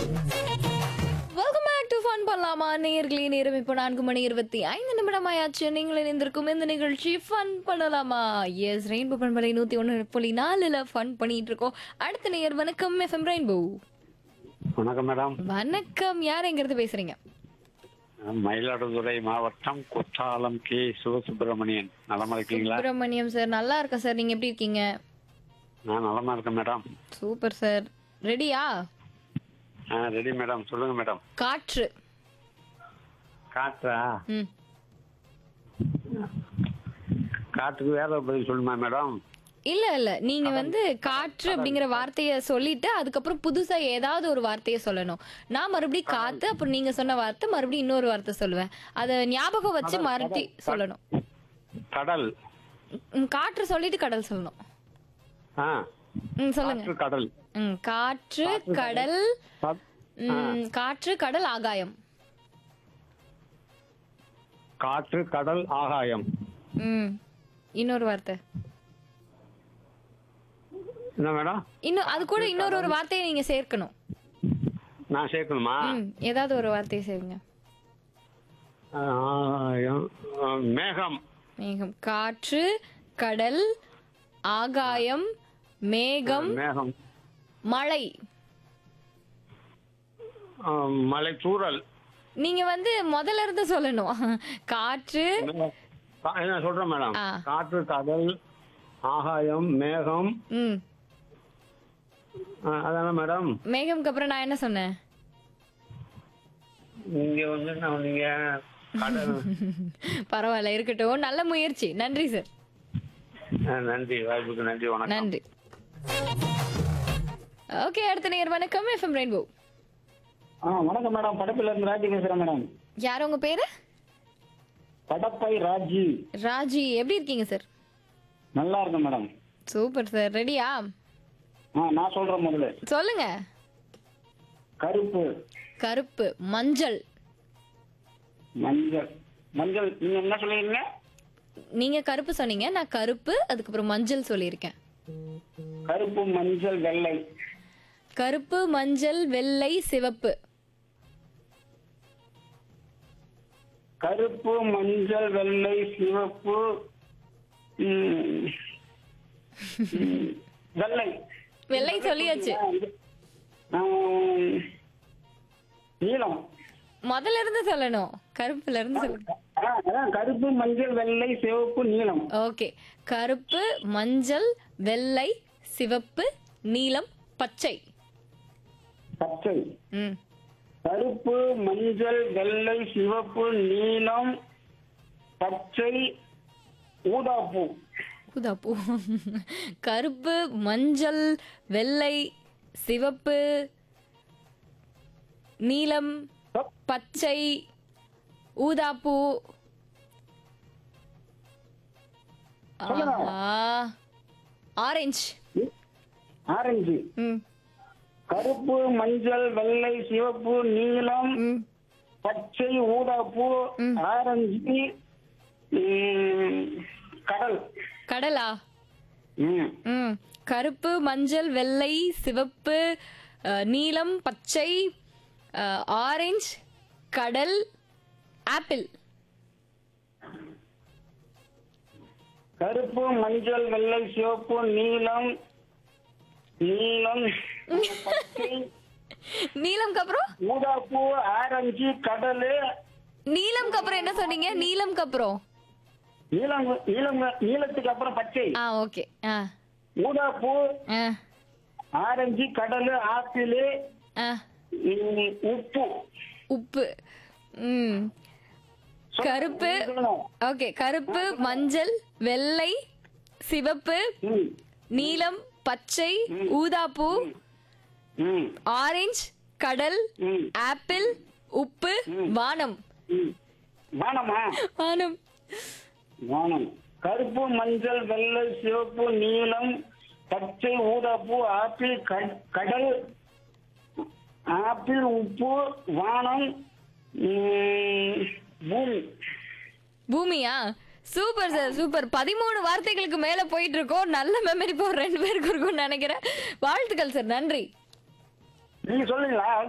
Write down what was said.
Welcome back to fun பண்ணலாமா நேர்களே நேரம் இப்போ நான்கு மணி இருபத்தி ஐந்து நிமிடம் ஆயாச்சு நீங்கள் இணைந்திருக்கும் இந்த நிகழ்ச்சி ஃபன் பண்ணலாமா எஸ் ரெயின்போ பண்பலை நூத்தி ஒன்று புள்ளி நாலுல ஃபன் பண்ணிட்டு இருக்கோம் அடுத்த நேர் வணக்கம் எஃப்எம் ரெயின்போ வணக்கம் மேடம் வணக்கம் யார் எங்கிறது பேசுறீங்க மயிலாடுதுறை மாவட்டம் குற்றாலம் கே சிவசுப்பிரமணியன் நலமா இருக்கீங்களா சுப்பிரமணியம் சார் நல்லா இருக்கேன் சார் நீங்க எப்படி இருக்கீங்க நான் நலமா இருக்கேன் மேடம் சூப்பர் சார் ரெடியா ஆ ரெடி மேடம் சொல்லுங்க மேடம் காற்று காற்றா ம் காற்றுக்கு வேற ஒரு பதில் சொல்லுமா மேடம் இல்ல இல்ல நீங்க வந்து காற்று அப்படிங்கிற வார்த்தைய சொல்லிட்டு அதுக்கப்புறம் புதுசா ஏதாவது ஒரு வார்த்தைய சொல்லணும் நான் மறுபடியும் காத்து அப்புறம் நீங்க சொன்ன வார்த்தை மறுபடியும் இன்னொரு வார்த்தை சொல்லுவேன் அத ஞாபகம் வச்சு மறுபடி சொல்லணும் கடல் ம், காற்று சொல்லிட்டு கடல் சொல்லணும் ஆ ம் சொல்லுங்க காற்று கடல் ம், காற்று கடல் காத்- ம், காற்று கடல் ஆகாயம் காற்று கடல் ஆகாயம் ம் இன்னொரு வார்த்தை என்ன மேடம் இன்னும் அது கூட இன்னொரு ஒரு வார்த்தையை நீங்க சேர்க்கணும் நான் சேர்க்கணுமா ம் ஏதாவது ஒரு வார்த்தையை சேருங்க ஆ, ஆகாயம் ஆ, மேகம் மேகம் காற்று கடல் ஆகாயம் மேகம் மேகம் மழை ஆ, மலை தூறல் நீங்க வந்து முதல்ல இருந்து சொல்லணும் காற்று கா- என்ன சொல்றேன் மேடம் ஆ. காற்று கடல் ஆகாயம் மேகம் ம் ஆ, அதானே மேடம் மேகம்க்கு அப்புறம் நான் என்ன சொன்னேன் நீங்க வந்து நான் நீங்க கடல் பரவாயில்ல இருக்கட்டும் நல்ல முயற்சி நன்றி சார் ஆ, நன்றி வாய்ப்புக்கு நன்றி வணக்கம் நன்றி ஓகே அடுத்த நேர் வணக்கம் எஃப்எம் ரெயின்போ ஆ வணக்கம் மேடம் படப்பில இருந்து ராஜி பேசுறேன் மேடம் யார் உங்க பேரு படப்பை ராஜி ராஜி எப்படி இருக்கீங்க சார் நல்லா இருக்கும் மேடம் சூப்பர் சார் ரெடியா ஆ நான் சொல்றேன் முதல்ல சொல்லுங்க கருப்பு கருப்பு மஞ்சள் மஞ்சள் மஞ்சள் நீங்க என்ன சொல்லுவீங்க நீங்க கருப்பு சொன்னீங்க நான் கருப்பு அதுக்கப்புறம் மஞ்சள் சொல்லியிருக்கேன் கருப்பு மஞ்சள் வெள்ளை கருப்பு மஞ்சள் வெள்ளை சிவப்பு கருப்பு மஞ்சள் வெள்ளை சிவப்பு ம், ம், வெள்ளை வெள்ளை சொல்லியாச்சு ஆ, நீலம் முதல்ல இருந்து சொல்லணும் கருப்புல இருந்து சொல்லணும் ஆ, அதான் கருப்பு மஞ்சள் வெள்ளை சிவப்பு நீலம் ஓகே கருப்பு மஞ்சள் வெள்ளை சிவப்பு நீலம் பச்சை பச்சை ம் கருப்பு மஞ்சள் வெள்ளை சிவப்பு நீலம் பச்சை ஊதாப்பூ ஊதாப்பூ கருப்பு மஞ்சள் வெள்ளை சிவப்பு நீலம் பச்சை ஊதாப்பூ ஆரஞ்சு ஆரஞ்சு ம் கருப்பு மஞ்சள் வெள்ளை சிவப்பு நீலம் ம் பச்சை ஊதாப்பூ ஆரஞ்சு ம், கடல் கடலா ம், ம் கருப்பு மஞ்சள் வெள்ளை சிவப்பு அஹ், நீலம் பச்சை அஹ், ஆரஞ்சு கடல் ஆப்பிள் கருப்பு மஞ்சள் வெள்ளை சிவப்பு நீலம் நீலம் பச்சை நீலம்க்கு அப்புறம் ஊதாப்பூ ஆரஞ்சு கடல் நீலம்க்கு அப்புறம் என்ன சொன்னீங்க நீலம்க்கு அப்புறம் நீலம் நீலம் நீலத்துக்கு அப்புறம் பச்சை ஆ ஓகே ஆ ஊதாப்பூ ஆ ஆரஞ்சு கடல் ஆப்பிள் ஆ ம், உப்பு உப்பு ம் கருப்பு ஓகே கருப்பு மஞ்சள் வெள்ளை சிவப்பு ம், நீலம் பச்சை ஊதாப்பூ ம், ஆரஞ்சு கடல் ம், ஆப்பிள் உப்பு வானம் ம். வானமா வானம் வானம் கருப்பு மஞ்சள் வெள்ளை சிவப்பு நீலம் பச்சை ஊதாப்பூ ஆப்பிள் கட்- கடல் ஆப்பிள் உப்பு வானம் ம், பூமி பூமியா சூப்பர் சார் சூப்பர் பதிமூணு வார்த்தைகளுக்கு மேல போயிட்டு இருக்கோம் நல்ல மெமரி பவர் ரெண்டு பேருக்கு இருக்கும்னு நினைக்கிறேன் வாழ்த்துக்கள் சார் நன்றி நீங்க சொல்லுங்களா